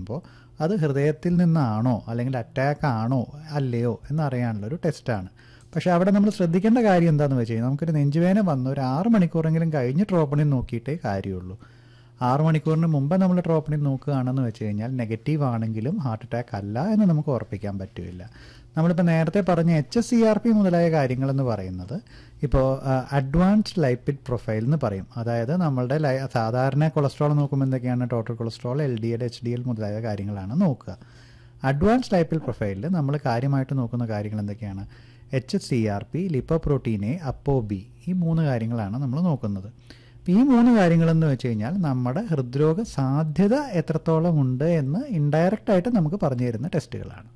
നോക്കുമ്പോൾ അത് ഹൃദയത്തിൽ നിന്നാണോ അല്ലെങ്കിൽ അറ്റാക്ക് ആണോ അല്ലയോ എന്നറിയാനുള്ള ഒരു ടെസ്റ്റാണ് പക്ഷേ അവിടെ നമ്മൾ ശ്രദ്ധിക്കേണ്ട കാര്യം എന്താണെന്ന് വെച്ച് കഴിഞ്ഞാൽ നമുക്കൊരു നെഞ്ചുവേന വന്ന് ഒരു ആറ് മണിക്കൂറെങ്കിലും കഴിഞ്ഞ് ട്രോപ്പണിൽ നോക്കിയിട്ടേ കാര്യമുള്ളൂ ആറ് മണിക്കൂറിന് മുമ്പ് നമ്മൾ ട്രോപ്പണിൽ നോക്കുകയാണെന്ന് വെച്ച് കഴിഞ്ഞാൽ നെഗറ്റീവ് ആണെങ്കിലും ഹാർട്ട് അറ്റാക്ക് അല്ല എന്ന് നമുക്ക് ഉറപ്പിക്കാൻ പറ്റില്ല നമ്മളിപ്പോൾ നേരത്തെ പറഞ്ഞ H S C R P മുതലായ കാര്യങ്ങളെന്ന് പറയുന്നത് ഇപ്പോൾ അഡ്വാൻസ്ഡ് ലൈപ്പിഡ് പ്രൊഫൈൽ എന്ന് പറയും അതായത് നമ്മളുടെ ലൈ സാധാരണ കൊളസ്ട്രോൾ നോക്കുമ്പോൾ എന്തൊക്കെയാണ് total cholesterol L D L H D L മുതലായ കാര്യങ്ങളാണ് നോക്കുക അഡ്വാൻസ് ലൈപ്പിൽ പ്രൊഫൈലിൽ നമ്മൾ കാര്യമായിട്ട് നോക്കുന്ന കാര്യങ്ങൾ എന്തൊക്കെയാണ് H S C R P ലിപ്പോപ്രോട്ടീനെ അപ്പോ ബി ഈ മൂന്ന് കാര്യങ്ങളാണ് നമ്മൾ നോക്കുന്നത് അപ്പോൾ ഈ മൂന്ന് കാര്യങ്ങളെന്ന് വെച്ച് കഴിഞ്ഞാൽ നമ്മുടെ ഹൃദ്രോഗ സാധ്യത എത്രത്തോളം ഉണ്ട് എന്ന് ഇൻഡയറക്റ്റ് ആയിട്ട് നമുക്ക് പറഞ്ഞു തരുന്ന ടെസ്റ്റുകളാണ്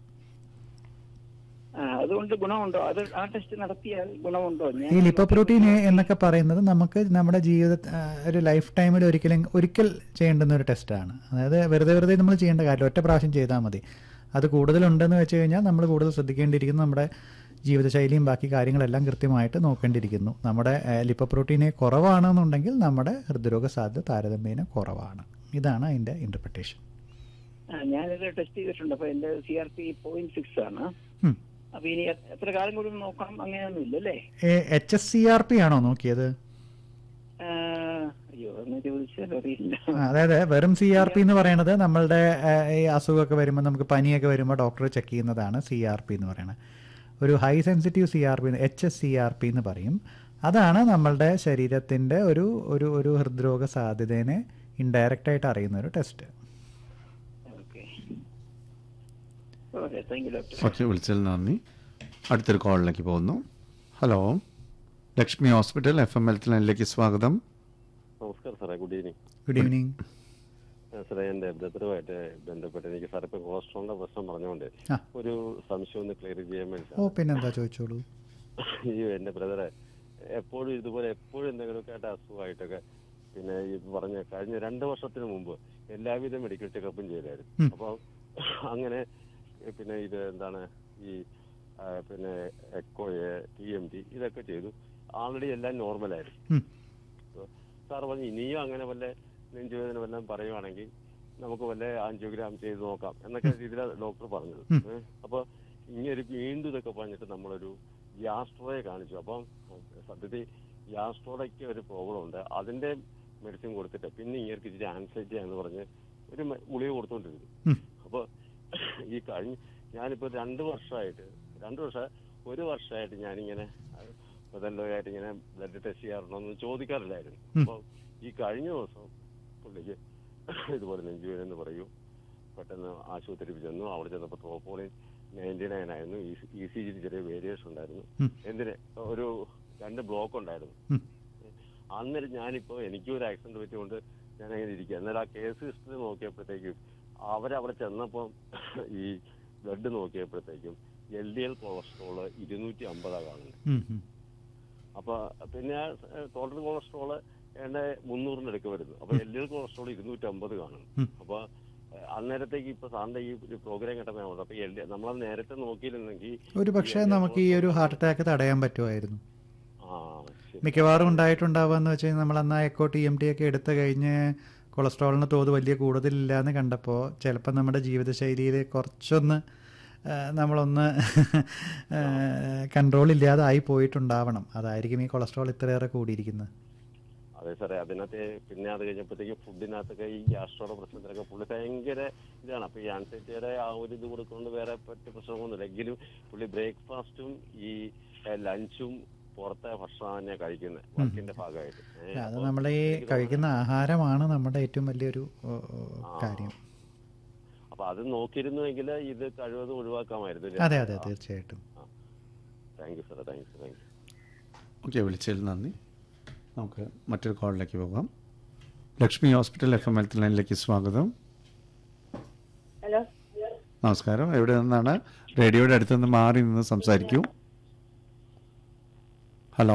ആ, അതുകൊണ്ട് ഗുണമുണ്ടോ അത് ആ ടെസ്റ്റ് നടത്തിയാൽ ഗുണമുണ്ടോ ഞാൻ ഈ ലിപ്പോപ്രോട്ടീൻ എ എന്നൊക്കെ പറയുന്നത് നമുക്ക് നമ്മുടെ ജീവിത ആ, ഒരു ലൈഫ് ടൈമിൽ ഒരിക്കലും ഒരിക്കൽ ചെയ്യേണ്ടുന്ന ഒരു ടെസ്റ്റാണ് അതായത് വെറുതെ വെറുതെ നമ്മൾ ചെയ്യേണ്ട കാര്യമില്ല ഒറ്റ പ്രാവശ്യം ചെയ്താൽ മതി അത് കൂടുതലുണ്ടെന്ന് വെച്ച് കഴിഞ്ഞാൽ നമ്മൾ കൂടുതൽ ശ്രദ്ധിക്കേണ്ടിയിരിക്കുന്നു നമ്മുടെ ജീവിതശൈലിയും ബാക്കി കാര്യങ്ങളെല്ലാം കൃത്യമായിട്ട് നോക്കേണ്ടിയിരിക്കുന്നു നമ്മുടെ ലിപ്പോപ്രോട്ടീനെ കുറവാണെന്നുണ്ടെങ്കിൽ നമ്മുടെ ഹൃദ്രോഗ സാധ്യത താരതമ്യേന കുറവാണ് ഇതാണ് അതിൻ്റെ ഇൻ്റർപ്രിട്ടേഷൻ ആ, ഞാനിത് ടെസ്റ്റ് ചെയ്തിട്ടുണ്ട് അപ്പൊ എന്റെ C R P point six ആണ് അപ്പൊ ഇനി എ- എത്ര കാലം കൂടി നോക്കണം അങ്ങനെയൊന്നും ഇല്ലല്ലേ H S C R P ആണോ നോക്കിയത് ആ, അയ്യോ എന്ന് ചോദിച്ചാൽ അറിയില്ല ആ, അതായത് വെറും സി ആർ പി എന്ന് പറയുന്നത് നമ്മളുടെ ആ, ഈ അസുഖമൊക്കെ വരുമ്പോൾ നമുക്ക് പനിയൊക്കെ വരുമ്പോൾ ഡോക്ടർ ചെക്ക് ചെയ്യുന്നതാണ് സി ആർ പി എന്ന് പറയുന്നത് ഒരു high sensitive C R P H S C R P എന്ന് പറയും അതാണ് നമ്മളുടെ ശരീരത്തിൻ്റെ ഒരു ഒരു ഒരു ഹൃദ്രോഗ സാധ്യതയെ ഇൻഡയറക്റ്റ് ആയിട്ട് അറിയുന്ന ഒരു test okay okay thank you doctor okay വിളിച്ചതിൽ നന്ദി അടുത്തൊരു കോളിലേക്ക് പോകുന്നു hello Lakshmi hospital F M health ലൈനിലേക്ക് സ്വാഗതം നമസ്കാരം സാറേ ഗുഡ് ഈവനിങ് ഗുഡ് ഈവനിങ് സാറേ എന്റെ ബ്രദറുമായിട്ട് ബന്ധപ്പെട്ട് എനിക്ക് സാർ ഇപ്പൊ കൊളസ്ട്രോളിന്റെ പ്രശ്നം പറഞ്ഞുകൊണ്ട് ആ. ഒരു സംശയം ഒന്ന് ക്ലിയർ ചെയ്യാൻ വേണ്ടി ഓ പിന്നെന്താ ചോദിച്ചോളൂ ഈ എന്റെ ബ്രദറെ എപ്പോഴും ഇതുപോലെ എപ്പോഴും എന്തെങ്കിലുമൊക്കെ ആയിട്ട് അസുഖമായിട്ടൊക്കെ പിന്നെ ഈ പറഞ്ഞ കഴിഞ്ഞ രണ്ട് വർഷത്തിന് മുമ്പ് എല്ലാവിധ മെഡിക്കൽ ചെക്കപ്പും ചെയ്തായിരുന്നു ഉം. അപ്പൊ അങ്ങനെ പിന്നെ ഇത് എന്താണ് ഈ ആ, പിന്നെ എക്കോ ടി എം ടി ഇതൊക്കെ ചെയ്തു ആൾറെഡി എല്ലാം നോർമലായിരുന്നു ഉം. സാർ പറഞ്ഞു ഇനിയും അങ്ങനെ വല്ല നെഞ്ചുവേദന വല്ലതും പറയുവാണെങ്കിൽ നമുക്ക് വല്ല ആൻജിയോഗ്രാം ചെയ്ത് നോക്കാം എന്നൊക്കെ രീതിയിലാണ് ഡോക്ടർ പറഞ്ഞത് ഉം. ഏ, അപ്പൊ ഇങ്ങനെ വീണ്ടും ഇതൊക്കെ പറഞ്ഞിട്ട് നമ്മളൊരു യാസ്ട്രോയെ കാണിച്ചു അപ്പം സത്യത്തിൽ യാസ്ട്രോയ്ക്ക് ഒരു പ്രോബ്ലം ഉണ്ട് അതിന്റെ മെഡിസിൻ കൊടുത്തിട്ട് പിന്നെ ഇങ്ങനെ ഇച്ചിരി ആൻസൈറ്റി എന്ന് പറഞ്ഞ് ഒരു മ- ഗുളിക കൊടുത്തോണ്ടിരുന്നു ഉം. അപ്പൊ ഈ കഴിഞ്ഞ ഞാനിപ്പോ രണ്ടു വർഷമായിട്ട് രണ്ടു വർഷം ഒരു വർഷമായിട്ട് ഞാനിങ്ങനെ ആയിട്ട് ഇങ്ങനെ ബ്ലഡ് ടെസ്റ്റ് ചെയ്യാറുണ്ടോ എന്ന് ചോദിക്കാറില്ലായിരുന്നു ഉം. അപ്പൊ ഈ കഴിഞ്ഞ ദിവസം പുള്ളിക്ക് ഇതുപോലെ നെഞ്ചുവേദന എന്ന് പറയൂ പെട്ടെന്ന് ആശുപത്രിയിൽ ചെന്നു അവിടെ ചെന്നപ്പോൾ ട്രോപ്പോളിൻ നയൻറ്റി നയൻ ആയിരുന്നു ഇ സി ജി ചെറിയ വേരിയേഷൻ ഉണ്ടായിരുന്നു ഉം. എന്തിന് ഒരു രണ്ട് ബ്ലോക്ക് ഉണ്ടായിരുന്നു ഉം. അന്നേരം ഞാനിപ്പോ എനിക്കും ഒരു ആക്സിഡന്റ് പറ്റിയോണ്ട് ഞാൻ അങ്ങനെ ഇരിക്കുക അന്നേരം ആ കേസ് ഹിസ്റ്ററി നോക്കിയപ്പോഴത്തേക്കും അവരവിടെ ചെന്നപ്പം ഈ ബ്ലഡ് നോക്കിയപ്പോഴത്തേക്കും എൽ ഡി എൽ കൊളസ്ട്രോള് ഇരുന്നൂറ്റി അമ്പതാ കാണുന്നത് ഉം, ഉം. അപ്പൊ പിന്നെ ടോട്ടൽ കൊളസ്ട്രോള് എന്റെ മുന്നൂറിന് അടുക്ക് വരുന്നു അപ്പൊ എൽ ഡി എൽ കൊളസ്ട്രോൾ ഇരുന്നൂറ്റി അമ്പത് കാണും ഉം. അപ്പൊ ഏഹ്, അന്നേരത്തേക്ക് ഇപ്പൊ സാറിന്റെ ഈ പ്രോഗ്രാം കേട്ടപ്പോൾ അപ്പൊ എൽ ഡി നമ്മളത് നേരത്തെ നോക്കിയിരുന്നെങ്കിൽ ഒരു പക്ഷേ നമുക്ക് ഈ ഒരു ഹാർട്ട് അറ്റാക്ക് തടയാൻ പറ്റുമായിരുന്നു ആ ശരി മിക്കവാറും ഉണ്ടായിട്ടുണ്ടാവുക വെച്ച് കഴിഞ്ഞാൽ നമ്മൾ അന്ന് എക്കോ ടി എം ടി ഒക്കെ എടുത്തു കഴിഞ്ഞ് കൊളസ്ട്രോളിന് തോത് വലിയ കൂടുതലില്ല എന്ന് കണ്ടപ്പോൾ ചിലപ്പോൾ നമ്മുടെ ജീവിതശൈലിയിൽ കുറച്ചൊന്ന് ആ, നമ്മളൊന്ന് കൺട്രോൾ ഇല്ലാതെ ആയി പോയിട്ടുണ്ടാവണം അതായിരിക്കും ഈ കൊളസ്ട്രോൾ ഇത്രയേറെ കൂടിയിരിക്കുന്നത് അതെ സാറേ അതിനകത്ത് പിന്നെ അത് കഴിഞ്ഞപ്പോഴത്തേക്കും ഫുഡിനകത്തൊക്കെ ഈ ഗ്യാസ്ട്രോയുടെ പ്രശ്നത്തിലൊക്കെ പുള്ളി ഭയങ്കര ഇതാണ് അപ്പൊ ഈ ആൻസൈറ്റിയുടെ ആ ഒരു ഇത് കൊടുക്കൊണ്ട് വേറെ പറ്റിയ പ്രശ്നമൊന്നുമില്ല എങ്കിലും പുള്ളി ബ്രേക്ക്ഫാസ്റ്റും ഈ ലഞ്ചും പുറത്തെ ഭക്ഷണം തന്നെ കഴിക്കുന്നത് വർക്കിന്റെ ഭാഗമായിട്ട് ഏ, അത് അപ്പൊ നമ്മുടെ ഈ എനിക്ക് കഴിക്കുന്ന ആഹാരമാണ് നമ്മുടെ ഏറ്റവും വലിയൊരു ഓ, ഓ, കാര്യം അപ്പൊ അത് നോക്കിയിരുന്നുവെങ്കിൽ ഇത് കഴിവതും ഒഴിവാക്കാമായിരുന്നു അതെ അതെ തീർച്ചയായിട്ടും thank you sir thank you thank you okay വിളിച്ചതിൽ നന്ദി നമുക്ക് മറ്റൊരു കോളിലേക്ക് പോകാം Lakshmi hospital F M health ലൈനിലേക്ക് സ്വാഗതം ഹലോ നമസ്കാരം എവിടെ നിന്നാണ് റേഡിയോയുടെ അടുത്ത് നിന്ന് മാറി നിന്ന് സംസാരിക്കൂ ഹലോ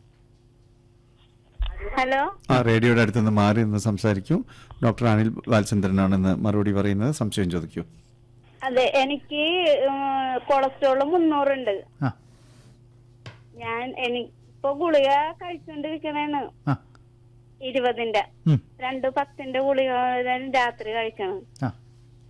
ഹലോ ആ റേഡിയോയുടെ അടുത്ത് നിന്ന് മാറി നിന്ന് സംസാരിക്കൂ ഡോക്ടർ അനിൽ ബാലചന്ദ്രനാണെന്ന് മറുപടി പറയുന്നത് സംശയം ചോദിക്കൂ അതെ എനിക്ക് കൊളസ്ട്രോൾ മുന്നൂറുണ്ട് ആ ഞാൻ എനിക്കിപ്പോ ഗുളിക കഴിച്ചോണ്ടിരിക്കണേന്ന് ആ ഇരുപതിന്റെ ഉം, രണ്ട് പത്തിന്റെ ഗുളിക രാത്രി കഴിക്കണം ആ